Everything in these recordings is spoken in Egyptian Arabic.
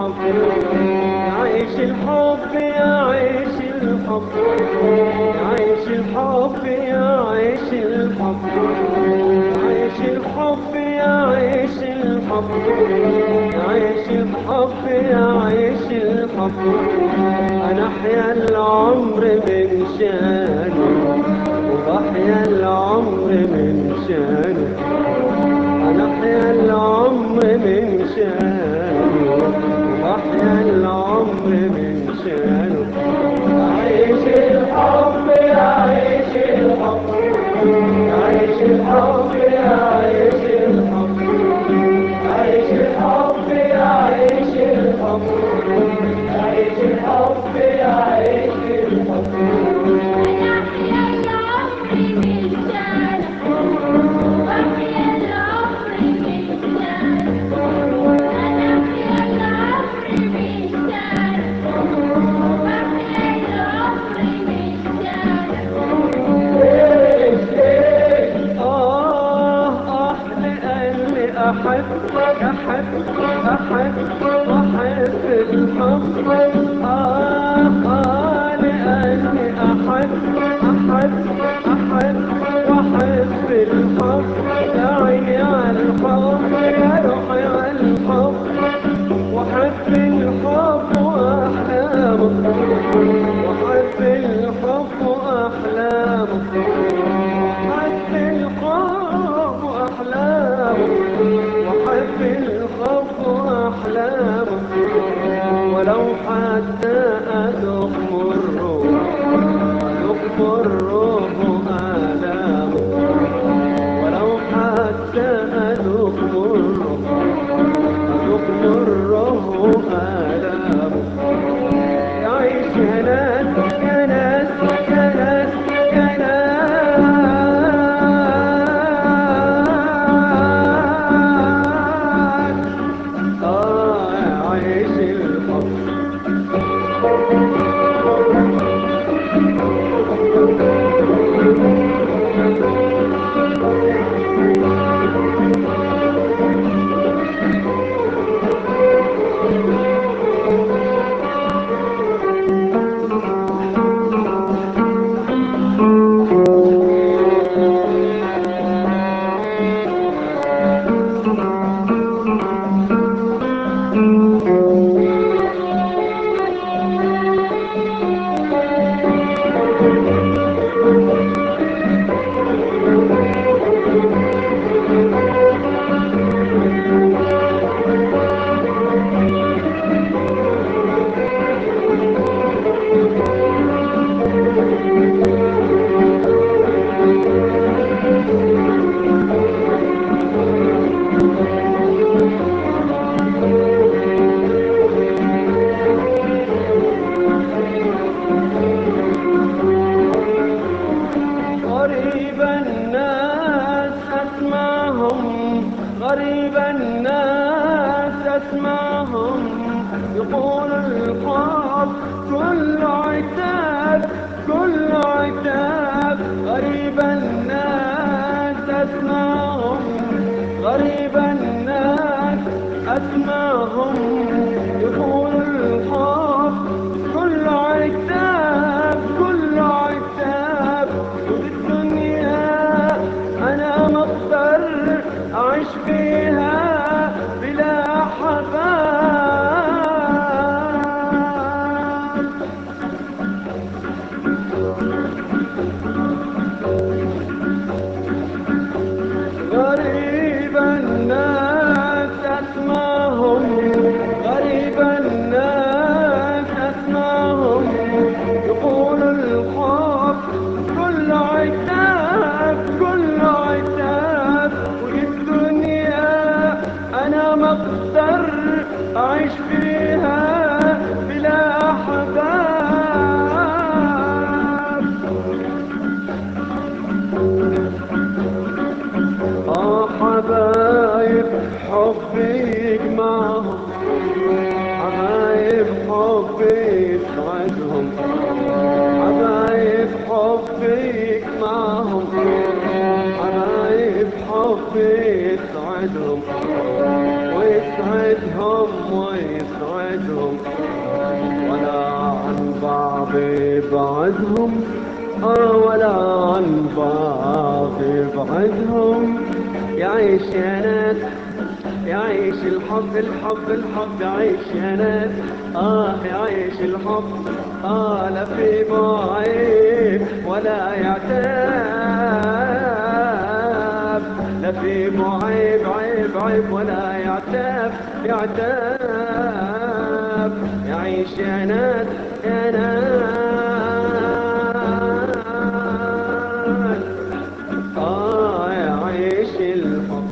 الحب يعيش الحب يعيش الحب يعيش الحب يعيش الحب يعيش الحب يعيش الحب يعيش الحب يعيش الحب أنا أحيا العمر من شانه وبحيا العمر من شانه أنا أحيا العمر من شانه وبحيا العمر من شانه أعيش الحب يعيش الحب يعيش الحب يعيش الحب يعيش الحب يعيش الحب يعيش الحب يعيش الحب آه آه لأني أحبك أحبك أحبك وأحب الحب آه آه لأني أحبك أحبك أحبك وأحب الحب يا عيني على الحب يا روحي على الحب وأحب الحب وأحلامه وأحب الحب وأحلامه وحب الخوف وأحلامه وحب الخوف وأحلامه ولو حتى أذق الروح أذق الروح آلامه ولو حتى أذق الروح أذق الروح آلامه يعيش يا ناس يا ناس يا ناس يا ناس آه يعيش الحب غريب الناس أسمعهم غريب الناس أسمعهم يقول الحب كل عتاب كل عتاب غريب الناس أسمعهم غريب الناس أسمعهم يقول الحب كل عتاب كل عتاب والدنيا أنا مضطر أعيش فيها بلا حباب غريب الناس أسمعهم غريب الناس أسمعهم يقول الحب كل عتاب كل عتاب والدنيا أنا مقدر أعيش فيها بلا حباب آه حبايب حبي يجمعهم حبايب حبي يسعدهم حبايب حبي يجمعهم حبايب حبي يسعدهم ويسعدهم يسعدهم ويسعدهم ولا عن بعض بعدهم آه ولا عن بعض بعدهم يعيش يا ناس يعيش الحب الحب الحب يعيش يا ناس آه يعيش الحب آه لا في بعيد ولا يعتاب لا في معيب عيب عيب ولا يعتاب يعتاب يعيش يا ناس يا ناس آه يعيش الحب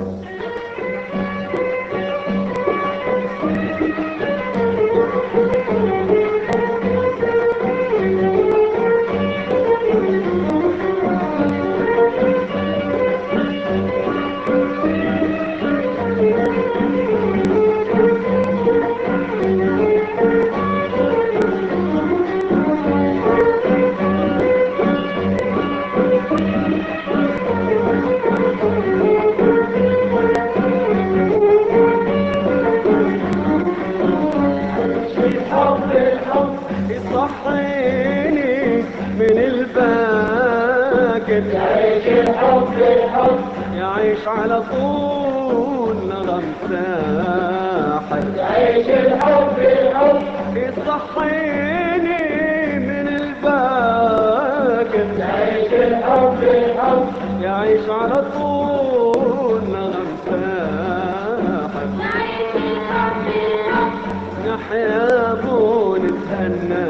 الحب الحب يصحيني من الباكت يعيش الحب الحب يعيش على طول نغم ساحل يعيش الحب الحب يصحيني من الباكت يعيش الحب الحب يعيش على طول نغم ساحل نحيا ابو نتهنى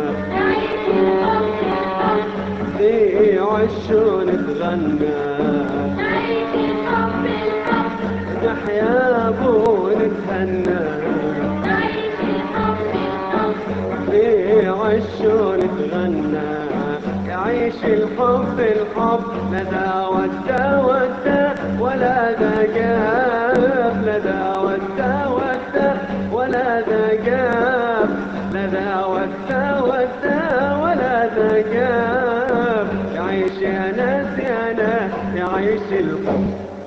في عشو نتغنى نحيا ابو نتهنى في عشو نتغنى يعيش الحب الحب لا ذا ودا ودا ولا ذا جاب لا ذا ودا ودا ولا ذا جاب لا ذا ودا ودا ولا ذا جاب يعيش يا ناس يا ناس يعيش الحب